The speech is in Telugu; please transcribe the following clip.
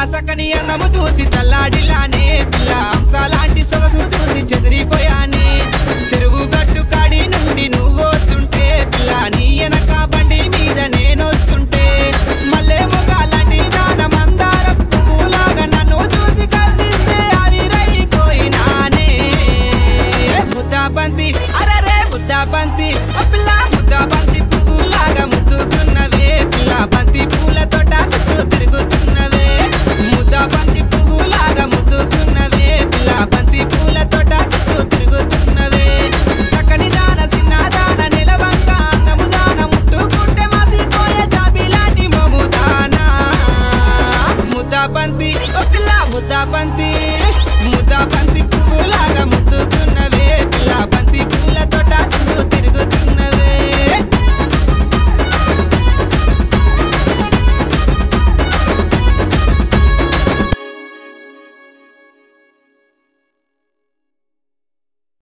సకని అందము చూసి చల్లాడిలానే పిల్ల హంస లాంటి సొగసు చూసి చెదిరిపోయానే చెరువు గట్టు కాడి నుండి నువ్వు వస్తుంటే పిల్ల నీ వెనక బండి మీద నేను వస్తుంటే మల్లె మొగాలాంటి దాన మందార పువ్వులాగా నన్ను చూసి కవ్విస్తే ఆవిరైపోయినానే ముద్దా బంతి అరరే ముద్దా బంతి ఓ పిల్ల ముద్దా బంతి పువ్వులాగా ముద్దుతున్నవే పిల్ల బంతి పూల తోట చుట్టూ తిరుగుతున్నవే ముద్దా బంతి పువ్వులాగా ముద్దుతున్నవే పిల్ల బంతి పూల తోట చుట్టూ తిరుగుతున్నవే సకని దాన చిన్న దాన నిలవంక అందము దాన ముట్టుకుంటే మసిపోయే జాబిలాంటి మోము దానా ముద్దా బంతి ఓ పిల్ల ముద్దా బంతి ముద్దా బంతి పువ్వులా